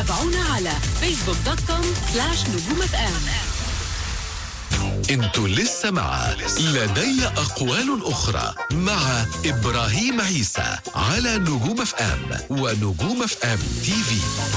تابعونا على فيسبوك دوت كوم سلاش نجوم اف ام انتوا لسه مع لدي أقوال أخرى مع إبراهيم عيسى على نجوم اف ام ونجوم اف ام تي في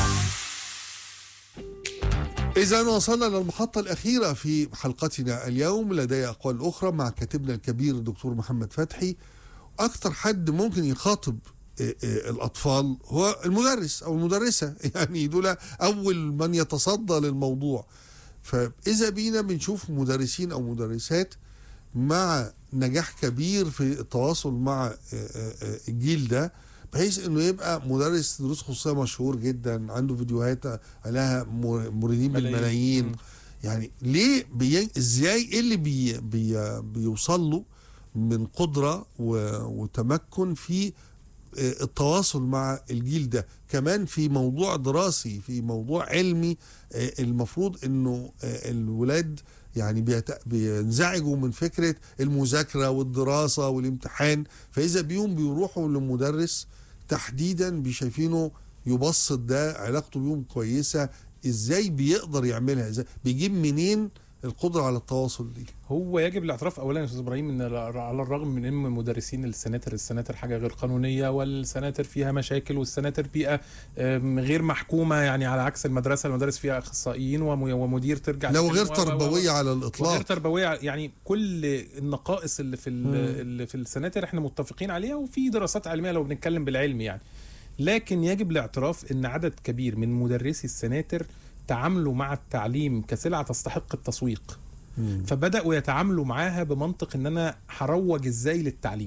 إذا وصلنا للمحطة الأخيرة في حلقتنا اليوم لدي أقوال أخرى مع كاتبنا الكبير الدكتور محمد فتحي أكثر حد ممكن يخاطب آه، آه، الأطفال هو المدرس أو المدرسة يعني دول أول من يتصدى للموضوع فإذا بينا بنشوف مدرسين أو مدرسات مع نجاح كبير في التواصل مع آه، آه، آه، الجيل ده بحيث انه يبقى مدرس دروس خصوصيه مشهور جدا عنده فيديوهات لها موردين ملايين. بالملايين مم. يعني ليه بي... ازاي ايه اللي بي... بي... بيوصل له من قدره و... وتمكن في آه، التواصل مع الجيل ده كمان في موضوع دراسي في موضوع علمي آه، المفروض انه آه، الولاد يعني بيت... بينزعجوا من فكره المذاكره والدراسه والامتحان فاذا بيهم بيروحوا لمدرس تحديدا بيشايفينه يبسط ده علاقته بيهم كويسه ازاي بيقدر يعملها ازاي بيجيب منين القدره على التواصل دي هو يجب الاعتراف اولا يا استاذ ابراهيم ان على الرغم من ان مدرسين السناتر السناتر حاجه غير قانونيه والسناتر فيها مشاكل والسناتر بيئه آم، غير محكومه يعني على عكس المدرسه المدارس فيها اخصائيين وم- ومدير ترجع لو تتكلم غير و- و- و- تربويه على وغير الاطلاق تربويه يعني كل النقائص اللي في ال- اللي في السناتر احنا متفقين عليها وفي دراسات علميه لو بنتكلم بالعلم يعني لكن يجب الاعتراف ان عدد كبير من مدرسي السناتر تعاملوا مع التعليم كسلعه تستحق التسويق فبداوا يتعاملوا معاها بمنطق ان انا هروج ازاي للتعليم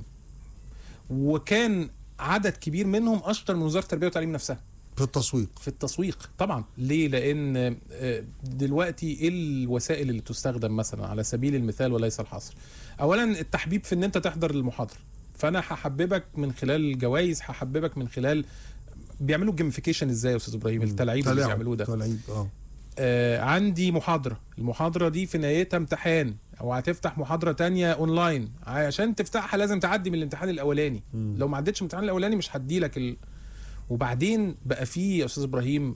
وكان عدد كبير منهم اشطر من وزاره التربيه والتعليم نفسها في التسويق في التسويق طبعا ليه لان آه، دلوقتي ايه الوسائل اللي تستخدم مثلا على سبيل المثال وليس الحصر اولا التحبيب في ان انت تحضر المحاضره فانا هحببك من خلال الجوائز هحببك من خلال بيعملوا جيميفيكيشن ازاي يا استاذ ابراهيم التلعيب اللي تلاعب بيعملوه ده تلاعب اه آه عندي محاضرة المحاضرة دي في نهايتها امتحان او هتفتح محاضرة تانية اونلاين عشان تفتحها لازم تعدي من الامتحان الاولاني لو ما عدتش من الامتحان الاولاني مش هديلك ال... وبعدين بقى في يا استاذ ابراهيم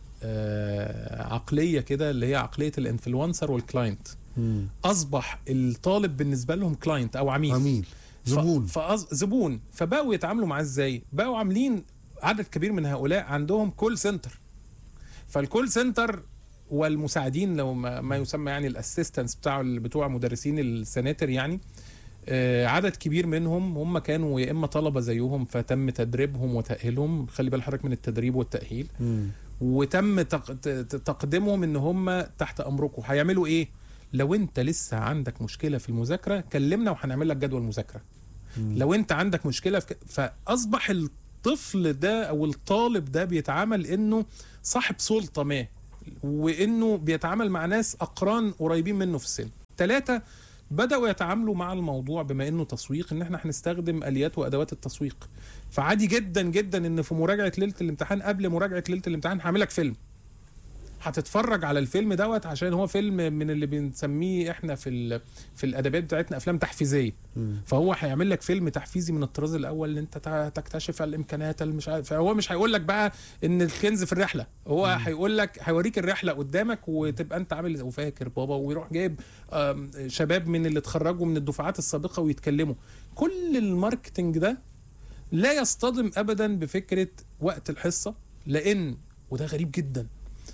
آه عقلية كده اللي هي عقلية الانفلونسر والكلاينت مم. اصبح الطالب بالنسبة لهم كلاينت او عميل عميل زبون ف... فأز... زبون فبقوا يتعاملوا معاه ازاي بقوا عاملين عدد كبير من هؤلاء عندهم كول سنتر فالكول سنتر والمساعدين لو ما, ما يسمى يعني الاسيستنس بتاع بتوع مدرسين السناتر يعني آه، عدد كبير منهم هم كانوا يا اما طلبه زيهم فتم تدريبهم وتاهيلهم خلي بال حضرتك من التدريب والتاهيل مم. وتم تق- ت- ت- تقديمهم ان هم تحت امركم هيعملوا ايه لو انت لسه عندك مشكله في المذاكره كلمنا وهنعمل لك جدول مذاكره لو انت عندك مشكله في ك... فاصبح الطفل ده او الطالب ده بيتعامل انه صاحب سلطه ما وانه بيتعامل مع ناس اقران قريبين منه في السن ثلاثة بدأوا يتعاملوا مع الموضوع بما انه تسويق ان احنا هنستخدم اليات وادوات التسويق فعادي جدا جدا ان في مراجعه ليله الامتحان قبل مراجعه ليله الامتحان هعمل لك فيلم هتتفرج على الفيلم دوت عشان هو فيلم من اللي بنسميه احنا في ال- في الادبيات بتاعتنا افلام تحفيزيه فهو هيعمل لك فيلم تحفيزي من الطراز الاول اللي انت تع- تكتشف الامكانيات اللي مش عارف فهو مش هيقول لك بقى ان الكنز في الرحله هو هيقول لك هيوريك الرحله قدامك وتبقى انت عامل زي- وفاكر بابا ويروح جايب آم، شباب من اللي اتخرجوا من الدفعات السابقه ويتكلموا كل الماركتنج ده لا يصطدم ابدا بفكره وقت الحصه لان وده غريب جدا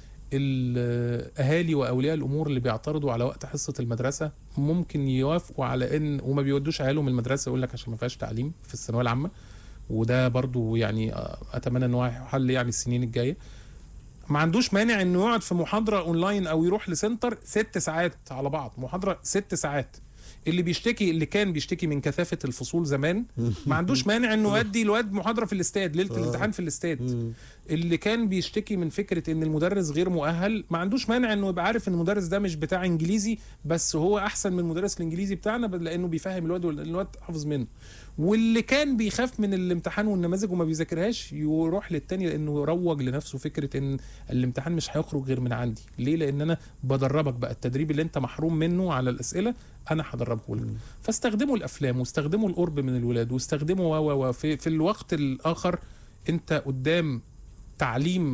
الاهالي واولياء الامور اللي بيعترضوا على وقت حصه المدرسه ممكن يوافقوا على ان وما بيودوش عيالهم المدرسه يقول لك عشان ما فيهاش تعليم في الثانويه العامه وده برضو يعني آه، اتمنى ان هو يحل يعني السنين الجايه ما عندوش مانع انه يقعد في محاضره اونلاين او يروح لسنتر ست ساعات على بعض محاضره ست ساعات اللي بيشتكي اللي كان بيشتكي من كثافه الفصول زمان ما عندوش مانع انه يدي الواد محاضره في الاستاد ليله الامتحان في الاستاد اللي كان بيشتكي من فكره ان المدرس غير مؤهل ما عندوش مانع انه يبقى عارف ان المدرس ده مش بتاع انجليزي بس هو احسن من المدرس الانجليزي بتاعنا لانه بيفهم الواد والواد حافظ منه واللي كان بيخاف من الامتحان والنماذج وما بيذاكرهاش يروح للتاني لانه يروج لنفسه فكره ان الامتحان مش هيخرج غير من عندي ليه لان انا بدربك بقى التدريب اللي انت محروم منه على الاسئله انا هدربه لك فاستخدموا الافلام واستخدموا القرب من الولاد واستخدموا و و و في, في الوقت الاخر انت قدام تعليم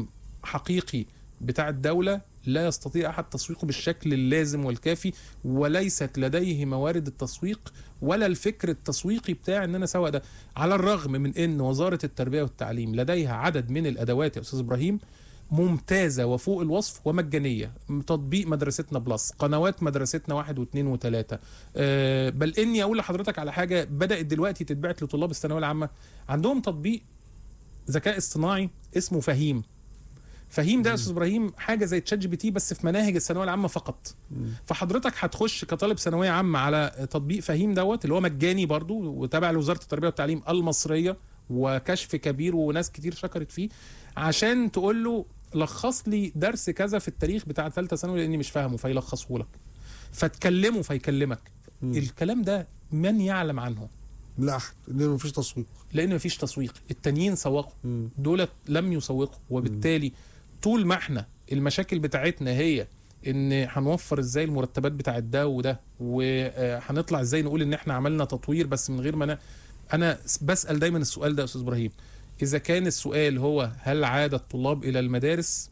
حقيقي بتاع الدوله لا يستطيع احد تسويقه بالشكل اللازم والكافي وليست لديه موارد التسويق ولا الفكر التسويقي بتاع ان انا اسوق ده على الرغم من ان وزاره التربيه والتعليم لديها عدد من الادوات يا استاذ ابراهيم ممتازة وفوق الوصف ومجانية تطبيق مدرستنا بلس قنوات مدرستنا واحد واثنين وثلاثة أه بل إني أقول لحضرتك على حاجة بدأت دلوقتي تتبعت لطلاب الثانوية العامة عندهم تطبيق ذكاء اصطناعي اسمه فهيم فهيم ده يا استاذ ابراهيم حاجه زي تشات جي بي تي بس في مناهج الثانويه العامه فقط فحضرتك هتخش كطالب ثانويه عامه على تطبيق فهيم دوت اللي هو مجاني برضو وتابع لوزاره التربيه والتعليم المصريه وكشف كبير وناس كتير شكرت فيه عشان تقول له لخص لي درس كذا في التاريخ بتاع ثالثه ثانوي لاني مش فاهمه فيلخصه لك فتكلمه فيكلمك الكلام ده من يعلم عنه لا احد لان مفيش تسويق لان مفيش تسويق التانيين سوقوا مم. دولت لم يسوقوا وبالتالي طول ما احنا المشاكل بتاعتنا هي ان هنوفر ازاي المرتبات بتاعت ده وده وهنطلع ازاي نقول ان احنا عملنا تطوير بس من غير ما انا انا بسال دايما السؤال ده يا استاذ ابراهيم اذا كان السؤال هو هل عاد الطلاب الى المدارس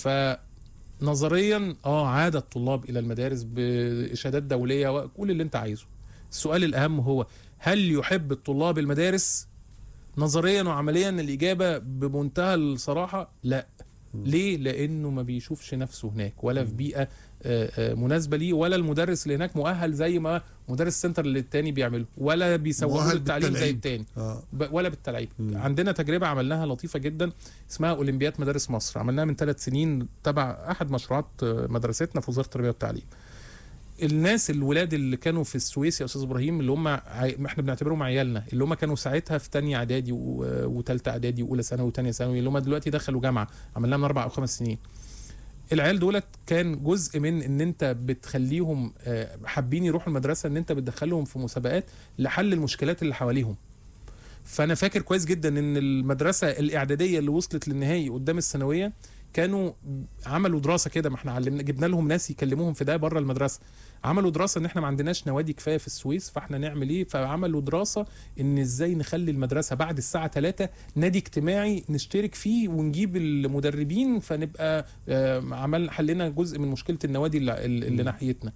فنظريا اه عاد الطلاب الى المدارس باشادات دوليه وكل اللي انت عايزه السؤال الاهم هو هل يحب الطلاب المدارس نظريا وعمليا الاجابه بمنتهى الصراحه لا ليه لانه ما بيشوفش نفسه هناك ولا في بيئه آه، آه، مناسبه ليه ولا المدرس اللي هناك مؤهل زي ما مدرس السنتر اللي التاني بيعمله ولا بيسوقوا له مؤهل التعليم زي بالتلعيب. التاني اه ب- ولا بالتلعيب عندنا تجربه عملناها لطيفه جدا اسمها اولمبياد مدارس مصر عملناها من ثلاث سنين تبع احد مشروعات آه، مدرستنا في وزاره التربيه والتعليم الناس الولاد اللي كانوا في السويس يا استاذ ابراهيم اللي هم عي... احنا بنعتبرهم عيالنا اللي هم كانوا ساعتها في تانية اعدادي و... وتالتة اعدادي واولى ثانوي وتانية ثانوي اللي هم دلوقتي دخلوا جامعه عملناها من اربع او خمس سنين العيال دولت كان جزء من ان انت بتخليهم آه، حابين يروحوا المدرسه ان انت بتدخلهم في مسابقات لحل المشكلات اللي حواليهم فانا فاكر كويس جدا ان المدرسه الاعداديه اللي وصلت للنهائي قدام الثانويه كانوا عملوا دراسه كده ما احنا علمنا جبنا لهم ناس يكلموهم في ده بره المدرسه عملوا دراسه ان احنا ما عندناش نوادي كفايه في السويس فاحنا نعمل ايه فعملوا دراسه ان ازاي نخلي المدرسه بعد الساعه 3 نادي اجتماعي نشترك فيه ونجيب المدربين فنبقى آه، عمل حلنا جزء من مشكله النوادي اللي, اللي ناحيتنا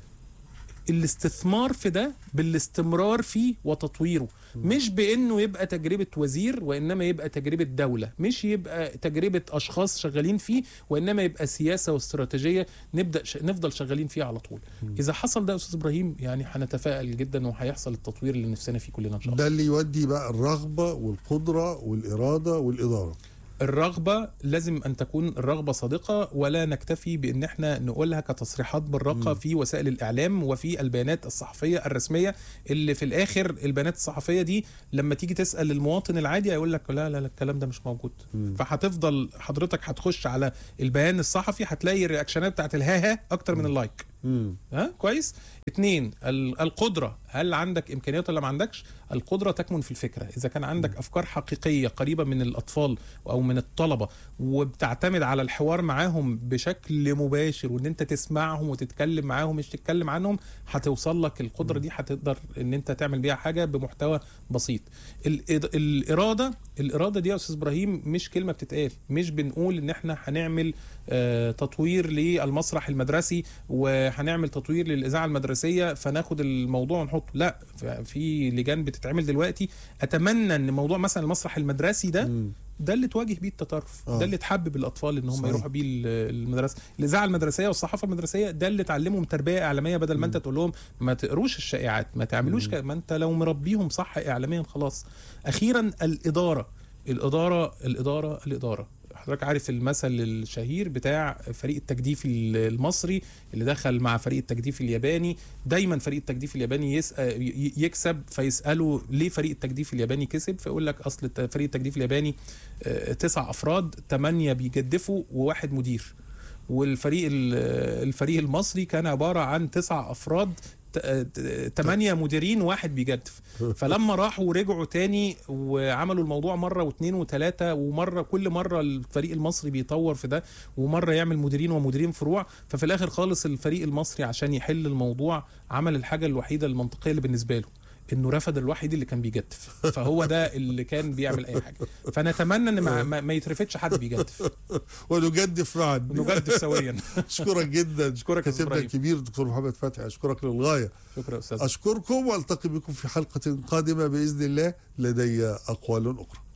الاستثمار في ده بالاستمرار فيه وتطويره مش بانه يبقى تجربه وزير وانما يبقى تجربه دوله مش يبقى تجربه اشخاص شغالين فيه وانما يبقى سياسه واستراتيجيه نبدا ش... نفضل شغالين فيه على طول اذا حصل ده يا استاذ ابراهيم يعني هنتفائل جدا وهيحصل التطوير اللي نفسنا فيه كلنا ان شاء الله ده اللي يودي بقى الرغبه والقدره والاراده والاداره الرغبة لازم أن تكون الرغبة صادقة ولا نكتفي بأن احنا نقولها كتصريحات بالرقة في وسائل الإعلام وفي البيانات الصحفية الرسمية اللي في الآخر البيانات الصحفية دي لما تيجي تسأل المواطن العادي هيقول لك لا لا لا الكلام ده مش موجود فهتفضل حضرتك هتخش على البيان الصحفي هتلاقي الرياكشنات بتاعت الها ها أكتر من اللايك مم. ها كويس اتنين ال- القدرة هل عندك إمكانيات ولا ما عندكش القدرة تكمن في الفكرة إذا كان عندك أفكار حقيقية قريبة من الأطفال أو من الطلبة وبتعتمد على الحوار معاهم بشكل مباشر وإن أنت تسمعهم وتتكلم معاهم مش تتكلم عنهم هتوصل لك القدرة دي هتقدر إن أنت تعمل بيها حاجة بمحتوى بسيط الإد- الإرادة الإرادة دي يا أستاذ إبراهيم مش كلمة بتتقال مش بنقول إن إحنا هنعمل آه، تطوير للمسرح المدرسي وهنعمل تطوير للاذاعه المدرسيه فناخد الموضوع ونحطه لا ف- في لجان بتتعمل دلوقتي اتمنى ان موضوع مثلا المسرح المدرسي ده مم. ده اللي تواجه بيه التطرف آه. ده اللي تحبب الاطفال ان هم صحيح. يروحوا بيه ال- المدرسه الاذاعه المدرسيه والصحافه المدرسيه ده اللي تعلمهم تربيه اعلاميه بدل ما انت تقول لهم ما تقروش الشائعات ما تعملوش ك... ما انت لو مربيهم صح اعلاميا خلاص اخيرا الاداره الاداره الاداره الاداره حضرتك عارف المثل الشهير بتاع فريق التجديف ال- المصري اللي دخل مع فريق التجديف الياباني دايما فريق التجديف الياباني يسأل ي- يكسب فيسالوا ليه فريق التجديف الياباني كسب فيقول لك اصل الت- فريق التجديف الياباني آه، تسع افراد ثمانيه بيجدفوا وواحد مدير والفريق ال- الفريق المصري كان عباره عن تسع افراد ثمانية مديرين واحد بيجدف فلما راحوا ورجعوا تاني وعملوا الموضوع مرة واثنين وثلاثة ومرة كل مرة الفريق المصري بيطور في ده ومرة يعمل مديرين ومديرين فروع ففي الآخر خالص الفريق المصري عشان يحل الموضوع عمل الحاجة الوحيدة المنطقية اللي بالنسبة له انه رفض الوحيد اللي كان بيجتف فهو ده اللي كان بيعمل اي حاجه فنتمنى ان ما, ما, ما يترفدش حد بيجتف ونجدف معا نجدف سويا اشكرك جدا أشكرك يا أستاذ كاتبنا إبراهيم. الكبير دكتور محمد فتحي اشكرك للغايه شكرا يا استاذ اشكركم والتقي بكم في حلقه قادمه باذن الله لدي اقوال اخرى